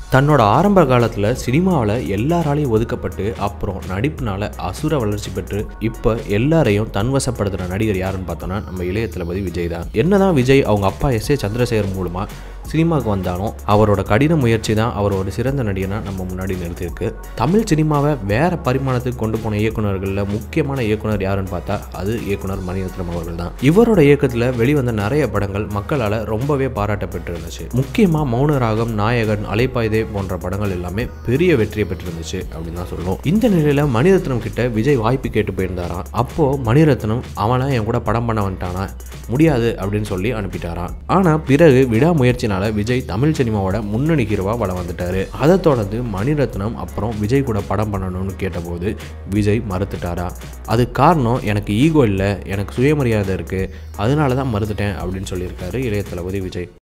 தன்னோட ஆரம்ப காலத்தில் சினிமாவில் எல்லாராலையும் ஒதுக்கப்பட்டு அப்புறம் நடிப்புனால அசுர வளர்ச்சி பெற்று இப்போ எல்லாரையும் தன்வசப்படுத்துகிற நடிகர் யாருன்னு பார்த்தோன்னா நம்ம இளைய தளபதி விஜய் தான் என்னதான் விஜய் அவங்க அப்பா எஸ் ஏ சந்திரசேகர் மூலமாக சினிமாவுக்கு வந்தாலும் அவரோட கடின முயற்சி தான் அவரோட சிறந்த நடிகனாக நம்ம முன்னாடி நிறுத்தியிருக்கு தமிழ் சினிமாவை வேற பரிமாணத்துக்கு கொண்டு போன இயக்குனர்களில் முக்கியமான இயக்குனர் யாருன்னு பார்த்தா அது இயக்குனர் மணிரத்னம் அவர்கள் தான் இவரோட இயக்கத்தில் வெளிவந்த நிறைய படங்கள் மக்களால் ரொம்பவே பாராட்டப்பட்டிருந்துச்சு முக்கியமாக மௌனராகம் நாயகன் அலைப்பாய்தே போன்ற படங்கள் எல்லாமே பெரிய வெற்றியை பெற்றிருந்துச்சு அப்படின்னு தான் சொல்லணும் இந்த நிலையில் மணிரத்னம் கிட்ட விஜய் வாய்ப்பு கேட்டு போயிருந்தாராம் அப்போ மணிரத்னம் அவனை என் கூட படம் பண்ண வந்துட்டானா முடியாது அப்படின்னு சொல்லி அனுப்பிட்டாராம் ஆனால் பிறகு விடாமுயற்சினால விஜய் தமிழ் சினிமாவோட முன்னணி ஹீரோவா வளம் வந்துட்டாரு அதை தொடர்ந்து மணிரத்னம் அப்புறம் விஜய் கூட படம் பண்ணணும்னு கேட்டபோது விஜய் மறுத்துட்டாரா அது காரணம் எனக்கு ஈகோ இல்லை எனக்கு சுயமரியாதை இருக்குது அதனால தான் மறுத்துட்டேன் அப்படின்னு சொல்லியிருக்காரு இளைய தளபதி விஜய்